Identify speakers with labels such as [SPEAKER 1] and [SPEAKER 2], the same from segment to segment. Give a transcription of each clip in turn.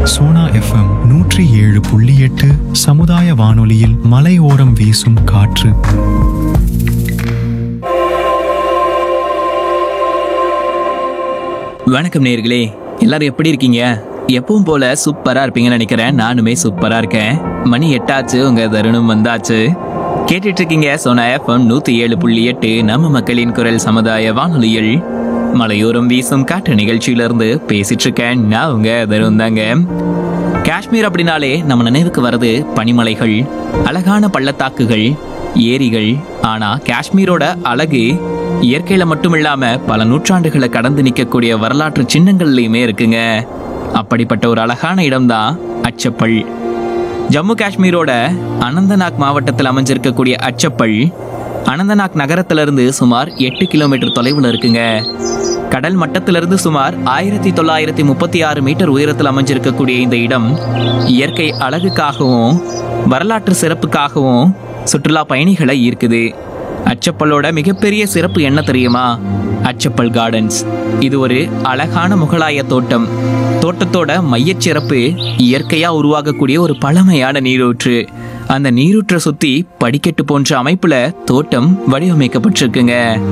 [SPEAKER 1] Sona FM நூற்றி ஏழு புள்ளி எட்டு சமுதாய வானொலியில் மலையோரம் வீசும் காற்று
[SPEAKER 2] வணக்கம் நேர்களே எல்லாரும் எப்படி இருக்கீங்க எப்பவும் போல சூப்பரா இருப்பீங்கன்னு நினைக்கிறேன் நானுமே சூப்பரா இருக்கேன் மணி எட்டாச்சு உங்க தருணம் வந்தாச்சு கேட்டுட்டு இருக்கீங்க சோனா எஃப்எம் நூத்தி ஏழு புள்ளி எட்டு நம்ம மக்களின் குரல் சமுதாய வானொலியில் மலையோரம் வீசும் காற்று நிகழ்ச்சியில இருந்து பேசிட்டு இருக்கேன் நான் உங்க தருணம் தாங்க காஷ்மீர் அப்படின்னாலே நம்ம நினைவுக்கு வர்றது பனிமலைகள் அழகான பள்ளத்தாக்குகள் ஏரிகள் ஆனா காஷ்மீரோட அழகு இயற்கையில மட்டும் இல்லாம பல நூற்றாண்டுகளை கடந்து நிக்கக்கூடிய வரலாற்று சின்னங்கள்லயுமே இருக்குங்க அப்படிப்பட்ட ஒரு அழகான இடம்தான் அச்சப்பள் ஜம்மு காஷ்மீரோட அனந்தநாக் மாவட்டத்தில் அமைஞ்சிருக்கக்கூடிய அச்சப்பள் அனந்தநாக் நகரத்திலிருந்து சுமார் எட்டு கிலோமீட்டர் தொலைவில் இருக்குங்க கடல் மட்டத்திலிருந்து சுமார் ஆயிரத்தி தொள்ளாயிரத்தி முப்பத்தி ஆறு மீட்டர் உயரத்தில் அமைஞ்சிருக்கக்கூடிய இந்த இடம் இயற்கை அழகுக்காகவும் வரலாற்று சிறப்புக்காகவும் சுற்றுலா பயணிகளை ஈர்க்குது அச்சப்பல்லோட மிகப்பெரிய சிறப்பு என்ன தெரியுமா அச்சப்பல் கார்டன்ஸ் இது ஒரு அழகான முகலாய தோட்டம் தோட்டத்தோட மையச் சிறப்பு இயற்கையா உருவாகக்கூடிய ஒரு பழமையான நீரூற்று அந்த நீரூற்றை சுத்தி படிக்கட்டு போன்ற அமைப்புல தோட்டம் வடிவமைக்கப்பட்டிருக்குங்க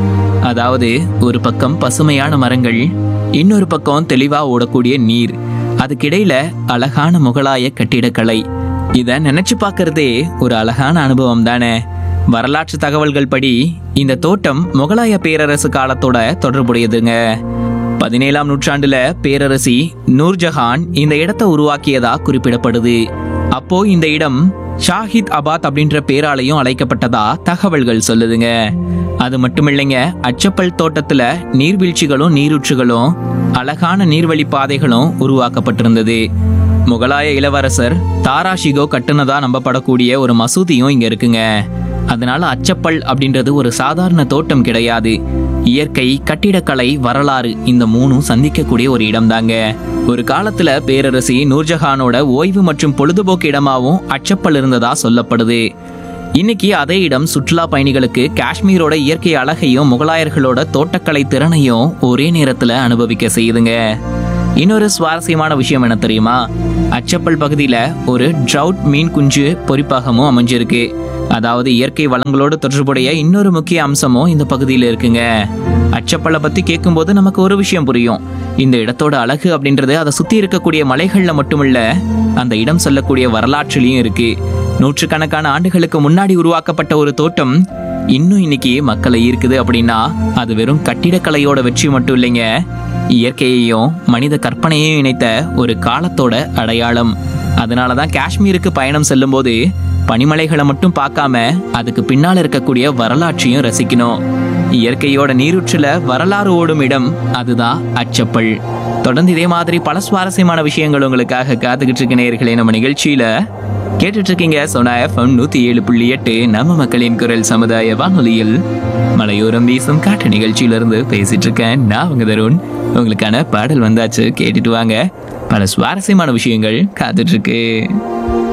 [SPEAKER 2] அதாவது ஒரு பக்கம் பசுமையான மரங்கள் இன்னொரு பக்கம் தெளிவா ஓடக்கூடிய நீர் அதுக்கிடையில அழகான முகலாய கட்டிடக்கலை இத நினைச்சு பார்க்கறதே ஒரு அழகான அனுபவம் தானே வரலாற்று தகவல்கள் படி இந்த தோட்டம் முகலாய பேரரசு காலத்தோட தொடர்புடையதுங்க பதினேழாம் நூற்றாண்டுல பேரரசி நூர்ஜஹான் இந்த இடத்தை உருவாக்கியதா குறிப்பிடப்படுது அப்போ இந்த இடம் ஷாஹித் அபாத் அப்படின்ற பேராலையும் அழைக்கப்பட்டதா தகவல்கள் சொல்லுதுங்க அது மட்டும் இல்லைங்க அச்சப்பல் தோட்டத்துல நீர்வீழ்ச்சிகளும் நீரூற்றுகளும் அழகான நீர்வழி பாதைகளும் உருவாக்கப்பட்டிருந்தது முகலாய இளவரசர் தாராஷிகோ கட்டுனதா நம்பப்படக்கூடிய ஒரு மசூதியும் இங்க இருக்குங்க அதனால அச்சப்பல் அப்படின்றது ஒரு சாதாரண தோட்டம் கிடையாது இயற்கை கட்டிடக்கலை வரலாறு இந்த மூணும் சந்திக்கக்கூடிய ஒரு இடம்தாங்க ஒரு காலத்துல பேரரசி நூர்ஜஹானோட ஓய்வு மற்றும் பொழுதுபோக்கு இடமாவும் அச்சப்பல் இருந்ததா சொல்லப்படுது இன்னைக்கு அதே இடம் சுற்றுலா பயணிகளுக்கு காஷ்மீரோட இயற்கை அழகையும் முகலாயர்களோட தோட்டக்கலை திறனையும் ஒரே நேரத்துல அனுபவிக்க செய்யுதுங்க இன்னொரு சுவாரஸ்யமான விஷயம் என்ன தெரியுமா அச்சப்பல் பகுதியில ஒரு ட்ரவுட் மீன் குஞ்சு பொறிப்பகமும் அமைஞ்சிருக்கு அதாவது இயற்கை வளங்களோடு தொடர்புடைய இன்னொரு முக்கிய அம்சமும் இந்த பகுதியில் இருக்குங்க அச்சப்பலை பத்தி கேட்கும்போது நமக்கு ஒரு விஷயம் புரியும் இந்த இடத்தோட அழகு அப்படின்றது அதை சுத்தி இருக்கக்கூடிய மலைகள்ல மட்டுமில்ல அந்த இடம் சொல்லக்கூடிய வரலாற்றிலையும் இருக்கு நூற்றுக்கணக்கான ஆண்டுகளுக்கு முன்னாடி உருவாக்கப்பட்ட ஒரு தோட்டம் இன்னும் இன்னைக்கு மக்களை ஈர்க்குது அப்படின்னா அது வெறும் கட்டிடக்கலையோட வெற்றி மட்டும் இல்லைங்க இயற்கையையும் மனித கற்பனையையும் இணைத்த ஒரு காலத்தோட அடையாளம் அதனால தான் காஷ்மீருக்கு பயணம் செல்லும்போது பனிமலைகளை மட்டும் பார்க்காம அதுக்கு பின்னால் இருக்கக்கூடிய வரலாற்றையும் ரசிக்கணும் இயற்கையோட நீரூற்றுல வரலாறு ஓடும் இடம் அதுதான் அச்சப்பள் தொடர்ந்து இதே மாதிரி பல சுவாரஸ்யமான விஷயங்கள் உங்களுக்காக காத்துக்கிட்டு இருக்க நேயர்களே நம்ம நிகழ்ச்சியில கேட்டுட்டு இருக்கீங்க சோனா எஃப்எம் நூத்தி ஏழு புள்ளி எட்டு நம்ம மக்களின் குரல் சமுதாய வானொலியில் மலையோரம் வீசும் காட்டு நிகழ்ச்சியிலிருந்து பேசிட்டு இருக்கேன் நான் உங்க தருண் உங்களுக்கான பாடல் வந்தாச்சு கேட்டுட்டு வாங்க பல சுவாரஸ்யமான விஷயங்கள் காத்துட்டு இருக்கு